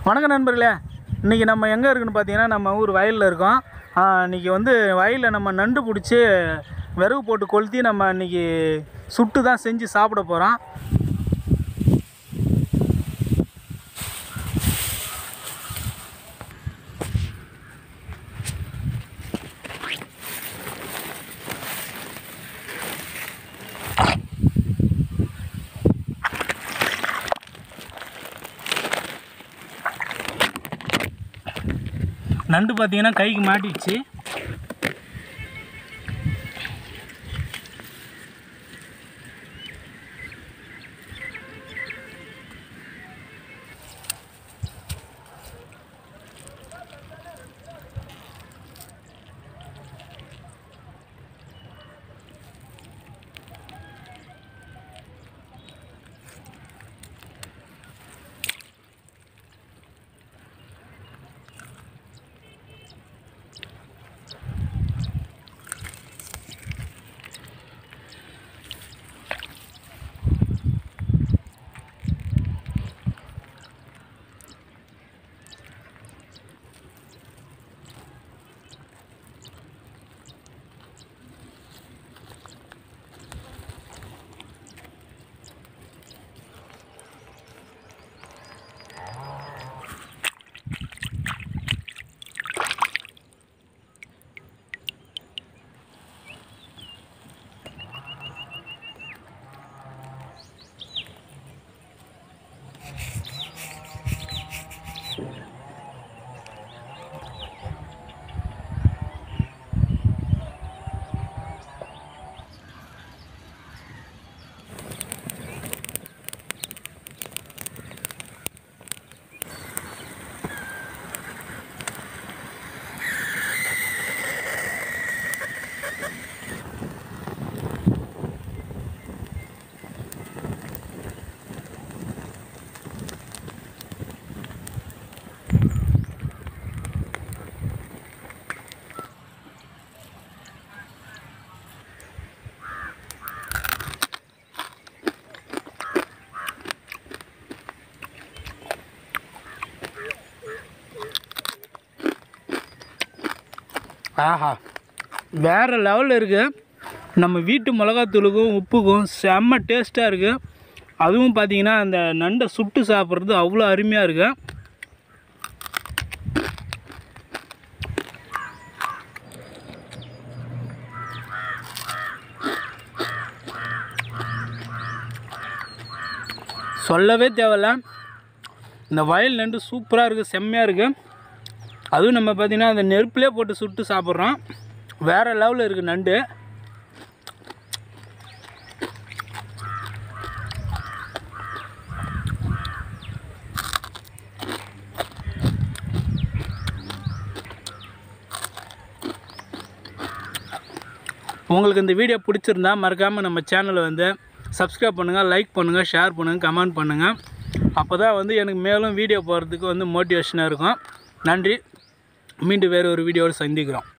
வணக்கம் நண்பர்களே இன்றைக்கி நம்ம எங்கே இருக்குன்னு பார்த்தீங்கன்னா நம்ம ஊர் வயலில் இருக்கோம் இன்றைக்கி வந்து வயலில் நம்ம நண்டு பிடிச்சி விறகு போட்டு கொளுத்தி நம்ம இன்றைக்கி சுட்டு தான் செஞ்சு சாப்பிட போகிறோம் நண்டு பார்த்தீங்கன்னா கைக்கு மாட்டிடுச்சு ஆஹா வேறு லெவலில் இருக்குது நம்ம வீட்டு மிளகாத்தூளுக்கும் உப்புக்கும் செம்ம டேஸ்ட்டாக இருக்குது அதுவும் பார்த்தீங்கன்னா அந்த நண்டை சுட்டு சாப்பிட்றது அவ்வளோ அருமையாக இருக்குது சொல்லவே தேவையில்ல இந்த வயல் நண்டு சூப்பராக இருக்குது செம்மையாக இருக்குது அதுவும் நம்ம பார்த்திங்கன்னா அந்த நெருப்புலேயே போட்டு சுட்டு சாப்பிட்றோம் வேறு லெவலில் இருக்குது நண்டு உங்களுக்கு இந்த வீடியோ பிடிச்சிருந்தா மறக்காமல் நம்ம சேனலை வந்து சப்ஸ்கிரைப் பண்ணுங்கள் லைக் பண்ணுங்கள் ஷேர் பண்ணுங்கள் கமெண்ட் பண்ணுங்கள் அப்போ தான் வந்து எனக்கு மேலும் வீடியோ போடுறதுக்கு வந்து மோட்டிவேஷனாக இருக்கும் நன்றி மீண்டும் வேறு ஒரு வீடியோவில் சந்திக்கிறோம்